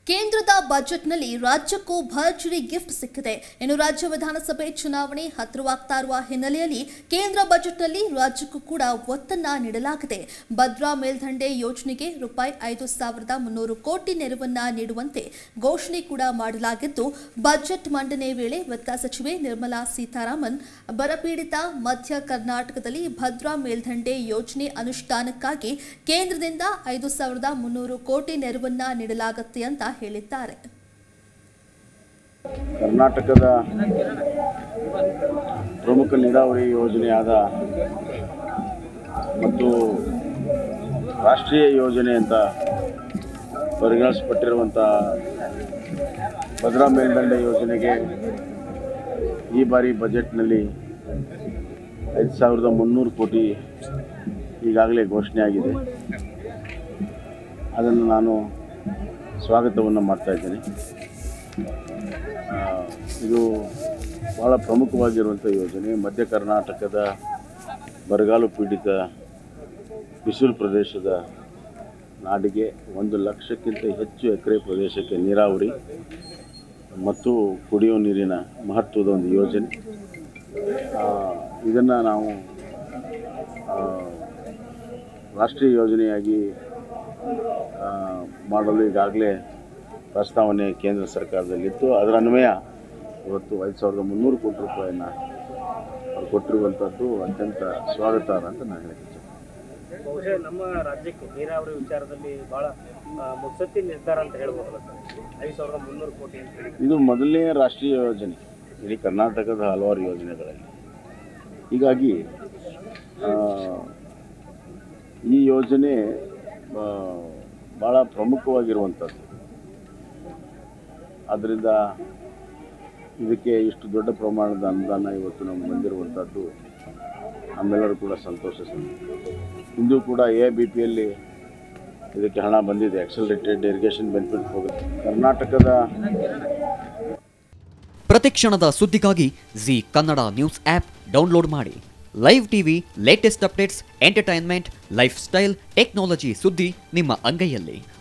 ಕೇಂದ್ರದ ಬಜೆಟ್ನಲ್ಲಿ ರಾಜ್ಯಕ್ಕೂ ಭರ್ಜರಿ ಗಿಫ್ಟ್ ಸಿಕ್ಕಿದೆ ಇನ್ನು ರಾಜ್ಯ ವಿಧಾನಸಭೆ ಚುನಾವಣೆ ಹತ್ತಿರವಾಗ್ತಾ ಇರುವ ಹಿನ್ನೆಲೆಯಲ್ಲಿ ಕೇಂದ್ರ ಬಜೆಟ್ನಲ್ಲಿ ರಾಜ್ಯಕ್ಕೂ ಕೂಡ ಒತ್ತನ್ನ ನೀಡಲಾಗಿದೆ ಭದ್ರಾ ಮೇಲ್ದಂಡೆ ಯೋಜನೆಗೆ ರೂಪಾಯಿ ಐದು ಸಾವಿರದ ಮುನ್ನೂರು ಕೋಟಿ ನೆರವನ್ನ ನೀಡುವಂತೆ ಘೋಷಣೆ ಕೂಡ ಮಾಡಲಾಗಿದ್ದು ಬಜೆಟ್ ಮಂಡನೆ ವೇಳೆ ವಿತ್ತ ಸಚಿವೆ ನಿರ್ಮಲಾ ಸೀತಾರಾಮನ್ ಬರಪೀಡಿತ ಮಧ್ಯ ಕರ್ನಾಟಕದಲ್ಲಿ ಭದ್ರಾ ಮೇಲ್ದಂಡೆ ಯೋಜನೆ ಅನುಷ್ಠಾನಕ್ಕಾಗಿ ಕೇಂದ್ರದಿಂದ ಐದು ಸಾವಿರದ ಮುನ್ನೂರು ಕೋಟಿ ನೆರವನ್ನ ನೀಡಲಾಗುತ್ತೆ ಅಂತ ಹೇಳಿದ್ದಾರೆ ಕರ್ನಾಟಕದ ಪ್ರಮುಖ ನೀರಾವರಿ ಯೋಜನೆಯಾದ ಮತ್ತು ರಾಷ್ಟ್ರೀಯ ಯೋಜನೆ ಅಂತ ಪರಿಗಣಿಸಲ್ಪಟ್ಟಿರುವಂಥ ಭದ್ರಾ ಮೇಲ್ದಂಡೆ ಯೋಜನೆಗೆ ಈ ಬಾರಿ ಬಜೆಟ್ನಲ್ಲಿ ಐದು ಸಾವಿರದ ಮುನ್ನೂರು ಕೋಟಿ ಈಗಾಗಲೇ ಘೋಷಣೆ ಆಗಿದೆ ಅದನ್ನು ನಾನು ಸ್ವಾಗತವನ್ನು ಮಾಡ್ತಾ ಇದ್ದೇನೆ ಆ, ಇದು ಭಾಳ ಪ್ರಮುಖವಾಗಿರುವಂಥ ಯೋಜನೆ ಮಧ್ಯ ಕರ್ನಾಟಕದ ಬರಗಾಲು ಪೀಡಿತ ಬಿಸಿಲು ಪ್ರದೇಶದ ನಾಡಿಗೆ ಒಂದು ಲಕ್ಷಕ್ಕಿಂತ ಹೆಚ್ಚು ಎಕರೆ ಪ್ರದೇಶಕ್ಕೆ ನೀರಾವರಿ ಮತ್ತು ಕುಡಿಯುವ ನೀರಿನ ಮಹತ್ವದ ಒಂದು ಯೋಜನೆ ಇದನ್ನು ನಾವು ಆ, ರಾಷ್ಟ್ರೀಯ ಯೋಜನೆಯಾಗಿ ಆ, ಮಾಡಲು ಈಗಾಗಲೇ ಪ್ರಸ್ತಾವನೆ ಕೇಂದ್ರ ಸರ್ಕಾರದಲ್ಲಿತ್ತು ಅದರ ಅನ್ವಯ ಇವತ್ತು ಐದು ಸಾವಿರದ ಮುನ್ನೂರು ಕೋಟಿ ರೂಪಾಯಿನ ಅವ್ರು ಕೊಟ್ಟಿರುವಂಥದ್ದು ಅತ್ಯಂತ ಸ್ವಾಗತಾರ್ಹ ಅಂತ ನಾನು ಹೇಳಕ್ಕೆ ಇಚ್ಛೆ ಬಹುಶಃ ನಮ್ಮ ರಾಜ್ಯಕ್ಕೆ ನೀರಾವರಿ ವಿಚಾರದಲ್ಲಿ ಬಹಳ ಆ, ಮುತ್ಸದ್ದಿ ನಿರ್ಧಾರ ಅಂತ ಹೇಳ್ಬೋದಲ್ಲ ಸರ್ ಐದು ಸಾವಿರದ ಮುನ್ನೂರು ಕೋಟಿ ಅಂತ ಹೇಳಿ ಇದು ಮೊದಲನೇ ರಾಷ್ಟ್ರೀಯ ಯೋಜನೆ ಇಡೀ ಕರ್ನಾಟಕದ ಹಲವಾರು ಯೋಜನೆಗಳಲ್ಲಿ ಹೀಗಾಗಿ ಆ, ಈ ಯೋಜನೆ ಆ, ಭಾಳ ಪ್ರಮುಖವಾಗಿರುವಂಥದ್ದು ಆದ್ದರಿಂದ ಇದಕ್ಕೆ ಇಷ್ಟು ದೊಡ್ಡ ಪ್ರಮಾಣದ ಅನುದಾನ ಇವತ್ತು ನಮ್ಗೆ ಬಂದಿರುವಂಥದ್ದು ನಮ್ಮೆಲ್ಲರೂ ಕೂಡ ಸಂತೋಷ ಸಂಗತಿ. ಇಂದು ಕೂಡ ಎ ಬಿ ಪಿಯಲ್ಲಿ ಇದಕ್ಕೆ ಹಣ ಬಂದಿದೆ ಆಕ್ಸಲರೇಟೆಡ್ ಇರಿಗೇಷನ್ ಬೆನಿಫಿಟ್ ಹೋಗುತ್ತೆ ಕರ್ನಾಟಕದ ಪ್ರತಿಕ್ಷಣದ ಸುದ್ದಿಗಾಗಿ Zee Kannada news app download ಮಾಡಿ live TV latest updates entertainment lifestyle technology ಸುದ್ದಿ ನಿಮ್ಮ ಅಂಗೈಯಲ್ಲಿ